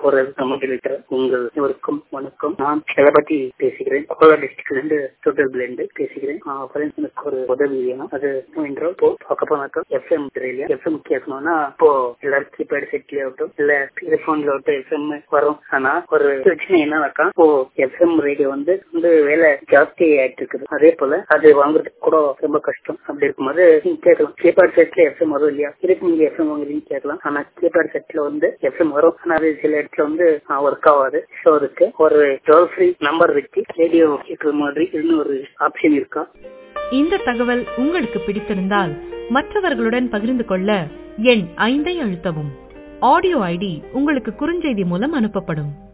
குரல் நமக்கு இருக்கிற உங்கள் இவருக்கும் வணக்கம் நான் தளபதி பேசுகிறேன் அப்போலா டிஸ்ட்ரிக்ட்ல இருந்து தொடர்புல இருந்து பேசுகிறேன் ஃப்ரெண்ட்ஸ் எனக்கு ஒரு உதவி வேணும் அது என்றால் இப்போ பார்க்க போனாக்கா எஃப்எம் தெரியல எஃப்எம் கேட்கணும்னா இப்போ எல்லாரும் கீபேட் செட்ல ஆகட்டும் இல்ல டெலிபோன்ல ஆகட்டும் எஃப்எம் வரும் ஆனா ஒரு பிரச்சனை என்னன்னாக்கா இப்போ எஃப்எம் ரேடியோ வந்து வந்து வேலை ஜாஸ்தி ஆயிட்டு இருக்குது அதே போல அது வாங்குறதுக்கு கூட ரொம்ப கஷ்டம் அப்படி இருக்கும்போது நீங்க கேட்கலாம் கீபேட் செட்ல எஃப்எம் வரும் இல்லையா இதுக்கு நீங்க எஃப்எம் வாங்குறீங்க கேட்கலாம் ஆனா கீபேட் செட்ல வந்து எஃப்எம் வரும் ஆனா அது சில இடத்துல வந்து ஒர்க் ஆகாது ஸோ அதுக்கு ஒரு டோல் ஃப்ரீ நம்பர் வச்சு ரேடியோ கேட்கற மாதிரி இன்னொரு ஆப்ஷன் இருக்கா இந்த தகவல் உங்களுக்கு பிடித்திருந்தால் மற்றவர்களுடன் பகிர்ந்து கொள்ள எண் ஐந்தை அழுத்தவும் ஆடியோ ஐடி உங்களுக்கு குறுஞ்செய்தி மூலம் அனுப்பப்படும்